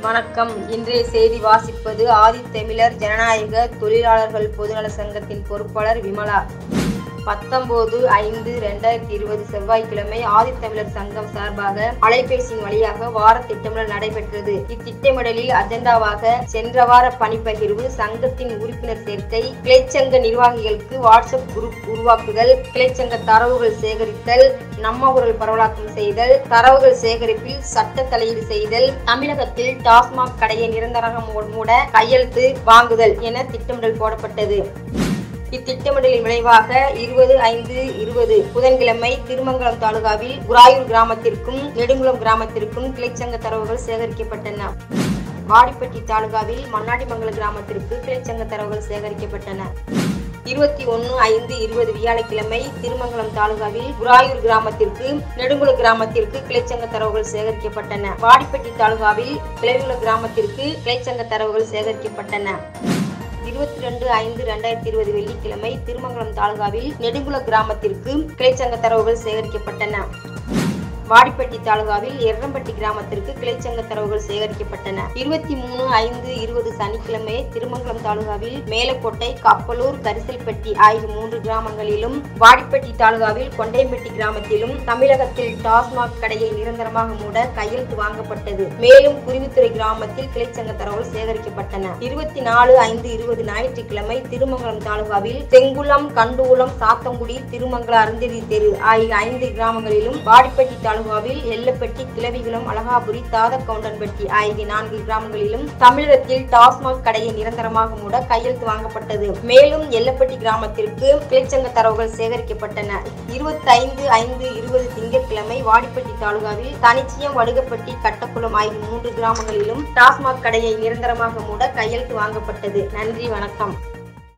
வணக்கம் இன்றைய செய்தி வாசிப்பது ஆதித்தமிழர் ஜனநாயக தொழிலாளர்கள் பொதுநல சங்கத்தின் பொறுப்பாளர் விமலா பத்தொன்பது ஐந்து ரெண்டாயிரத்தி இருபது செவ்வாய்க்கிழமை ஆதித்தமிழர் சங்கம் சார்பாக அலைபேசியின் வழியாக வார திட்டமிடல் நடைபெற்றது இத்திட்டமிடலில் அஜெண்டாவாக சென்ற வார பணிப்பகிர்வு சங்கத்தின் உறுப்பினர் சேர்க்கை கிளைச்சங்க நிர்வாகிகளுக்கு வாட்ஸ்அப் குரூப் உருவாக்குதல் கிளைச்சங்க தரவுகள் சேகரித்தல் நம்ம குரல் பரவலாக்கம் செய்தல் தரவுகள் சேகரிப்பில் சட்ட தலையீடு செய்தல் தமிழகத்தில் டாஸ்மாக் கடையை நிரந்தரமாக மூ- மூட கையெழுத்து வாங்குதல் என திட்டமிடல் போடப்பட்டது இத்திட்டமிடலின் விளைவாக இருபது ஐந்து இருபது புதன்கிழமை திருமங்கலம் தாலுகாவில் குராயூர் கிராமத்திற்கும் நெடுங்குளம் கிராமத்திற்கும் கிளைச்சங்க தரவுகள் சேகரிக்கப்பட்டன வாடிப்பட்டி தாலுகாவில் மண்ணாடிமங்கல கிராமத்திற்கு கிளைச்சங்க தரவுகள் சேகரிக்கப்பட்டன இருபத்தி ஒன்று ஐந்து இருபது வியாழக்கிழமை திருமங்கலம் தாலுகாவில் குராயூர் கிராமத்திற்கு நெடுங்குள கிராமத்திற்கு கிளைச்சங்க தரவுகள் சேகரிக்கப்பட்டன வாடிப்பட்டி தாலுகாவில் கிளைவுல கிராமத்திற்கு கிளைச்சங்க தரவுகள் சேகரிக்கப்பட்டன இருபத்தி ரெண்டு ஐந்து ரெண்டாயிரத்தி இருபது வெள்ளிக்கிழமை திருமங்கலம் தாலுகாவில் நெடுங்குள கிராமத்திற்கு கிளைச்சங்க தரவுகள் சேகரிக்கப்பட்டன வாடிப்பட்டி தாலுகாவில் எர்ரம்பட்டி கிராமத்திற்கு கிளைச்சங்க தரவுகள் சேகரிக்கப்பட்டன இருபத்தி மூணு ஐந்து இருபது சனிக்கிழமை திருமங்கலம் தாலுகாவில் மேலக்கோட்டை கப்பலூர் கரிசல்பட்டி ஆகிய மூன்று கிராமங்களிலும் வாடிப்பட்டி தாலுகாவில் கொண்டையம்பட்டி கிராமத்திலும் தமிழகத்தில் டாஸ்மாக் கடையை நிரந்தரமாக மூட கையெழுத்து வாங்கப்பட்டது மேலும் குருவித்துறை கிராமத்தில் கிளைச்சங்க தரவுகள் சேகரிக்கப்பட்டன இருபத்தி நாலு ஐந்து இருபது ஞாயிற்றுக்கிழமை திருமங்கலம் தாலுகாவில் செங்குளம் கண்டூலம் சாத்தங்குடி திருமங்கல அருந்ததி தெரு ஆகிய ஐந்து கிராமங்களிலும் வாடிப்பட்டி தாலுகாவில் எல்லப்பட்டி கிளவிகுளம் அழகாபுரி தாதக்கவுண்டன்பட்டி ஆகிய நான்கு கிராமங்களிலும் தமிழகத்தில் டாஸ்மாக் கடையை நிரந்தரமாக மூட கையெழுத்து வாங்கப்பட்டது மேலும் எல்லப்பட்டி கிராமத்திற்கு கிளைச்சங்க தரவுகள் சேகரிக்கப்பட்டன இருபத்தி ஐந்து ஐந்து இருபது திங்கட்கிழமை வாடிப்பட்டி தாலுகாவில் தனிச்சியம் வடுகப்பட்டி கட்டக்குளம் ஆகிய மூன்று கிராமங்களிலும் டாஸ்மாக் கடையை நிரந்தரமாக மூட கையெழுத்து வாங்கப்பட்டது நன்றி வணக்கம்